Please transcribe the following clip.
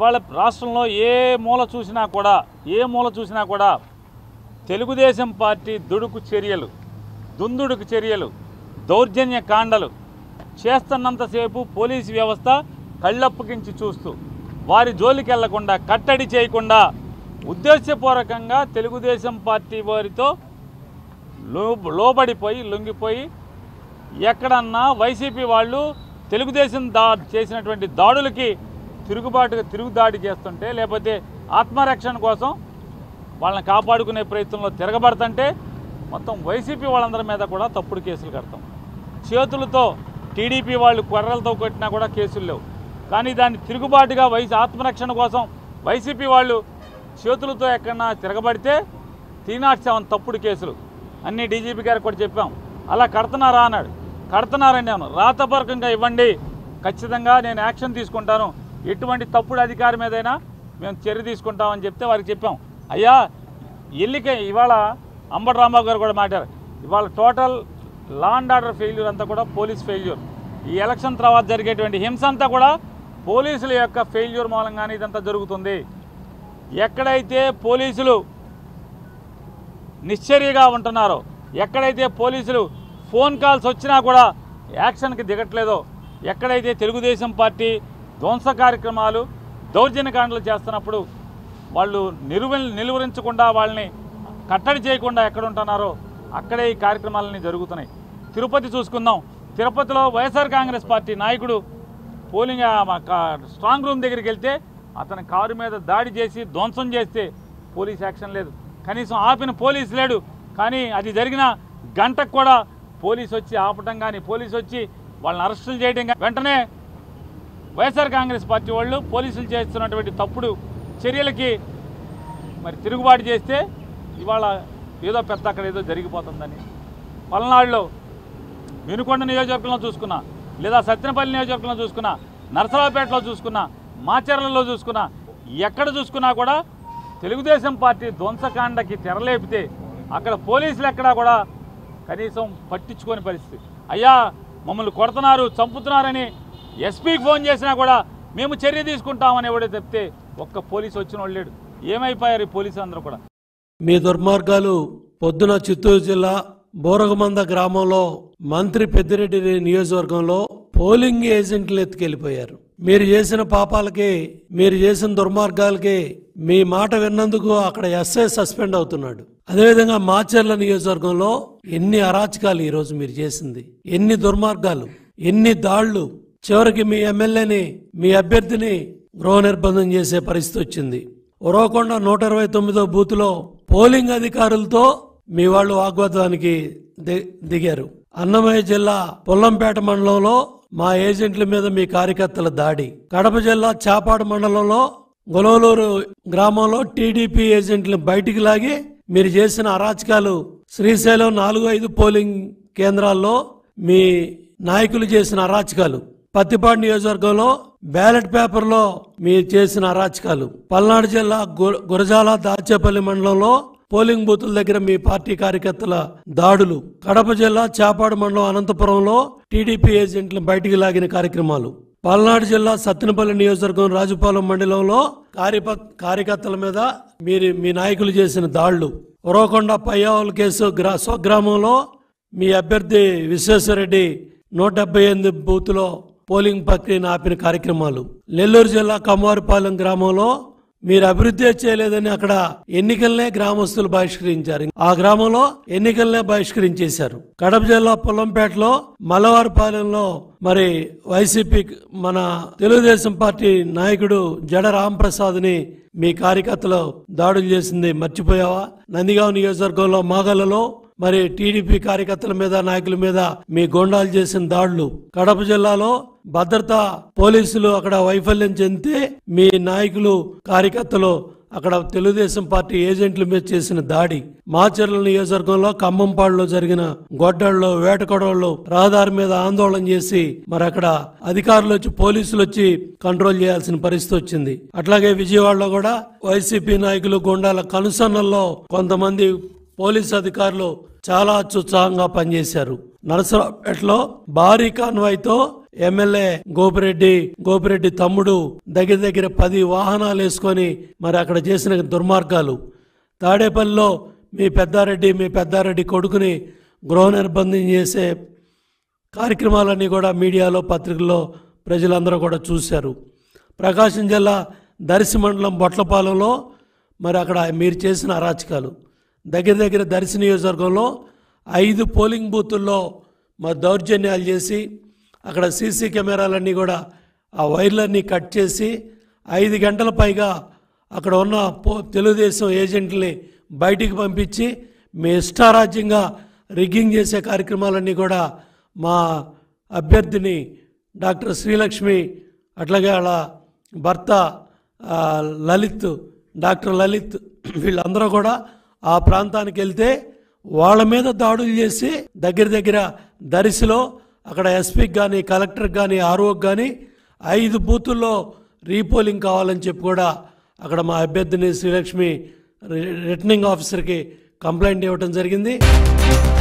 ఇవాళ రాష్ట్రంలో ఏ మూల చూసినా కూడా ఏ మూల చూసినా కూడా తెలుగుదేశం పార్టీ దుడుకు చర్యలు దుందుడుకు చర్యలు దౌర్జన్య కాండలు చేస్తున్నంతసేపు పోలీసు వ్యవస్థ కళ్ళప్పగించి చూస్తూ వారి జోలికి వెళ్లకుండా కట్టడి చేయకుండా ఉద్దేశపూర్వకంగా తెలుగుదేశం పార్టీ వారితో లో లోబడిపోయి లొంగిపోయి ఎక్కడన్నా వైసీపీ వాళ్ళు తెలుగుదేశం దా చేసినటువంటి దాడులకి తిరుగుబాటుగా తిరుగుదాడి చేస్తుంటే లేకపోతే ఆత్మరక్షణ కోసం వాళ్ళని కాపాడుకునే ప్రయత్నంలో తిరగబడుతుంటే మొత్తం వైసీపీ వాళ్ళందరి మీద కూడా తప్పుడు కేసులు కడతాం చేతులతో టీడీపీ వాళ్ళు కొర్రలతో కొట్టినా కూడా కేసులు లేవు కానీ దాన్ని తిరుగుబాటుగా వైసీ ఆత్మరక్షణ కోసం వైసీపీ వాళ్ళు చేతులతో ఎక్కడన్నా తిరగబడితే త్రీ నాట్ సెవెన్ తప్పుడు కేసులు అన్నీ డీజీపీ గారికి కూడా చెప్పాం అలా కడుతున్నారా అన్నాడు కడుతున్నారని నేను రాతపూర్వకంగా ఇవ్వండి ఖచ్చితంగా నేను యాక్షన్ తీసుకుంటాను ఎటువంటి తప్పుడు అధికారి మీదైనా మేము చర్య తీసుకుంటామని చెప్తే వారికి చెప్పాం అయ్యా ఎల్లికే ఇవాళ అంబటి రాంబాబు గారు కూడా మాట్లాడారు ఇవాళ total law and order failure అంతా కూడా పోలీస్ ఫెయిల్యూర్ ఈ ఎలక్షన్ తర్వాత జరిగేటువంటి హింస అంతా కూడా పోలీసుల యొక్క ఫెయిల్యూర్ మూలంగానే ఇదంతా జరుగుతుంది ఎక్కడైతే పోలీసులు నిశ్చర్యగా ఉంటున్నారో ఎక్కడైతే పోలీసులు ఫోన్ కాల్స్ వచ్చినా కూడా యాక్షన్కి దిగట్లేదో ఎక్కడైతే తెలుగుదేశం పార్టీ ధ్వంస కార్యక్రమాలు దౌర్జన్యకాండలు చేస్తున్నప్పుడు వాళ్ళు నిలువ నిలువరించకుండా వాళ్ళని కట్టడి చేయకుండా ఎక్కడ ఉంటున్నారో అక్కడే ఈ కార్యక్రమాలన్నీ జరుగుతున్నాయి తిరుపతి చూసుకుందాం తిరుపతిలో వైఎస్ఆర్ కాంగ్రెస్ పార్టీ నాయకుడు పోలింగ్ ఆ మా కా- స్ట్రాంగ్ రూమ్ దగ్గరికి వెళ్తే అతని కారు మీద దాడి చేసి ధ్వంసం చేస్తే పోలీస్ యాక్షన్ లేదు కనీసం ఆపిన పోలీస్ లేడు కానీ అది జరిగిన గంటకు కూడా పోలీస్ వచ్చి ఆపటం కానీ పోలీస్ వచ్చి వాళ్ళని అరెస్టులు చేయడం కానీ వెంటనే వైఎస్ఆర్ కాంగ్రెస్ పార్టీ వాళ్ళు పోలీసులు చేస్తున్నటువంటి తప్పుడు చర్యలకి మరి తిరుగుబాటు చేస్తే ఇవాళ ఏదో పెద్ద అక్కడ ఏదో జరిగిపోతుందని పల్నాడులో వినుకొండ నియోజకవర్గంలో చూసుకున్నా లేదా సత్యనపల్లి నియోజకవర్గంలో చూసుకున్నా నరసరావుపేటలో చూసుకున్నా మాచర్లలో చూసుకున్నా ఎక్కడ చూసుకున్నా కూడా తెలుగుదేశం పార్టీ ధ్వంసకాండకి తెరలేపితే అక్కడ పోలీసులు ఎక్కడా కూడా కనీసం పట్టించుకోని పరిస్థితి అయ్యా మమ్మల్ని కొడుతున్నారు చంపుతున్నారని ఎస్పీకి ఫోన్ చేసినా కూడా మేము చర్య తీసుకుంటామని ఎవడో చెప్తే ఒక్క పోలీసు వచ్చిన వాళ్ళు లేడు ఏమైపోయారు ఈ పోలీసు అందరూ కూడా మీ దుర్మార్గాలు పొద్దున చిత్తూరు జిల్లా బోరగమంద గ్రామంలో మంత్రి పెద్దిరెడ్డి నియోజకవర్గంలో పోలింగ్ ఏజెంట్లు ఎత్తుకెళ్లిపోయారు మీరు చేసిన పాపాలకి మీరు చేసిన దుర్మార్గాలకి మీ మాట విన్నందుకు అక్కడ ఎస్ఐ సస్పెండ్ అవుతున్నాడు అదేవిధంగా మాచర్ల నియోజకవర్గంలో ఎన్ని అరాచకాలు ఈ రోజు మీరు చేసింది ఎన్ని దుర్మార్గాలు ఎన్ని దాళ్లు చివరికి మీ ఎమ్మెల్యేని మీ అభ్యర్థిని గృహ నిర్బంధం చేసే పరిస్థితి వచ్చింది ఉరవకొండ నూట ఇరవై తొమ్మిదో బూత్లో పోలింగ్ అధికారులతో మీ వాళ్ళు వాగ్వాదానికి ది- దిగారు అన్నమయ్య జిల్లా పొల్లంపేట మండలంలో మా ఏజెంట్ల మీద మీ కార్యకర్తల దాడి కడప జిల్లా చాపాడు మండలంలో గొలవలూరు గ్రామంలో టీడీపీ ఏజెంట్లను బయటికి లాగి మీరు చేసిన అరాచకాలు శ్రీశైలం నాలుగు ఐదు పోలింగ్ కేంద్రాల్లో మీ నాయకులు చేసిన అరాచకాలు పత్తిపాడు నియోజకవర్గంలో బ్యాలెట్ పేపర్లో మీరు చేసిన అరాచకాలు పల్నాడు జిల్లా గు- గురజాల దాచేపల్లి మండలంలో పోలింగ్ బూతుల దగ్గర మీ పార్టీ కార్యకర్తల దాడులు కడప జిల్లా చాపాడు మండలం అనంతపురంలో టీడీపీ ఏజెంట్లను బయటికి లాగిన కార్యక్రమాలు పల్నాడు జిల్లా సత్తెనపల్లి నియోజకవర్గం రాజుపాలెం మండలంలో కార్యప కార్యకర్తల మీద మీరు మీ నాయకులు చేసిన దాళ్లు ఉరవకొండ పయ్యావుల కేసు గ్రా స్వగ్రామంలో మీ అభ్యర్థి విశ్వేశ్వరరెడ్డి నూట డెబ్బై ఎనిమిది బూత్లో పోలింగ్ ప్రక్రియను ఆపిన కార్యక్రమాలు నెల్లూరు జిల్లా కమ్మవారిపాలెం గ్రామంలో మీరు అభివృద్ధి చేయలేదని అక్కడ ఎన్నికలనే గ్రామస్తులు బహిష్కరించారు ఆ గ్రామంలో ఎన్నికలనే బహిష్కరించేశారు కడప జిల్లా పొల్లంపేటలో మలవారిపాలెంలో మరి వైసీపీ మన తెలుగుదేశం పార్టీ నాయకుడు జడ రాంప్రసాద్ ని మీ కార్యకర్తలు దాడులు చేసింది మర్చిపోయావా నందిగావ్ నియోజకవర్గంలో మాగలలో మరి టీడీపీ కార్యకర్తల మీద నాయకుల మీద మీ గోండాలు చేసిన దాడులు కడప జిల్లాలో భద్రతా పోలీసులు అక్కడ వైఫల్యం చెందితే మీ నాయకులు కార్యకర్తలు అక్కడ తెలుగుదేశం పార్టీ ఏజెంట్ల మీద చేసిన దాడి మాచర్ల నియోజకవర్గంలో ఖమ్మంపాడులో జరిగిన గొడ్డళ్ళు వేటకొడవళ్ళు రహదారి మీద ఆందోళన చేసి మరి అక్కడ అధికారులు వచ్చి పోలీసులు వచ్చి కంట్రోల్ చేయాల్సిన పరిస్థితి వచ్చింది అట్లాగే విజయవాడలో కూడా వైసీపీ నాయకులు గుండాల కనుసన్నల్లో కొంతమంది పోలీసు అధికారులు చాలా అత్యుత్సాహంగా పనిచేశారు నరసరావుపేటలో భారీ కాన్వాయ్తో ఎమ్మెల్యే గోపిరెడ్డి గోపిరెడ్డి తమ్ముడు దగ్గర దగ్గర పది వాహనాలు వేసుకొని మరి అక్కడ చేసిన దుర్మార్గాలు తాడేపల్లిలో మీ పెద్దారెడ్డి మీ పెద్దారెడ్డి కొడుకుని గృహ నిర్బంధం చేసే కార్యక్రమాలన్నీ కూడా మీడియాలో పత్రికల్లో ప్రజలందరూ కూడా చూశారు ప్రకాశం జిల్లా దర్శి మండలం బొట్లపాలెంలో మరి అక్కడ మీరు చేసిన అరాచకాలు దగ్గర దగ్గర దర్శి నియోజకవర్గంలో ఐదు పోలింగ్ బూతుల్లో మరి దౌర్జన్యాలు చేసి అక్కడ సీసీ కెమెరాలన్నీ కూడా ఆ వైర్లన్నీ కట్ చేసి ఐదు గంటల పైగా అక్కడ ఉన్న పో తెలుగుదేశం ఏజెంట్ని బయటికి పంపించి మీ ఇష్టారాజ్యంగా రిగ్గింగ్ చేసే కార్యక్రమాలన్నీ కూడా మా అభ్యర్థిని డాక్టర్ శ్రీలక్ష్మి అట్లాగే వాళ్ళ భర్త ఆ, లలిత్ డాక్టర్ లలిత్ వీళ్ళందరూ కూడా ఆ ప్రాంతానికి వెళ్తే వాళ్ళ మీద దాడులు చేసి దగ్గర దగ్గర దరిసిలో అక్కడ ఎస్పీకి కానీ కలెక్టర్కి కానీ ఆర్ఓకి కానీ ఐదు బూతుల్లో రీపోలింగ్ కావాలని చెప్పి కూడా అక్కడ మా అభ్యర్థిని శ్రీలక్ష్మి రి- రిటర్నింగ్ ఆఫీసర్కి కంప్లైంట్ ఇవ్వడం జరిగింది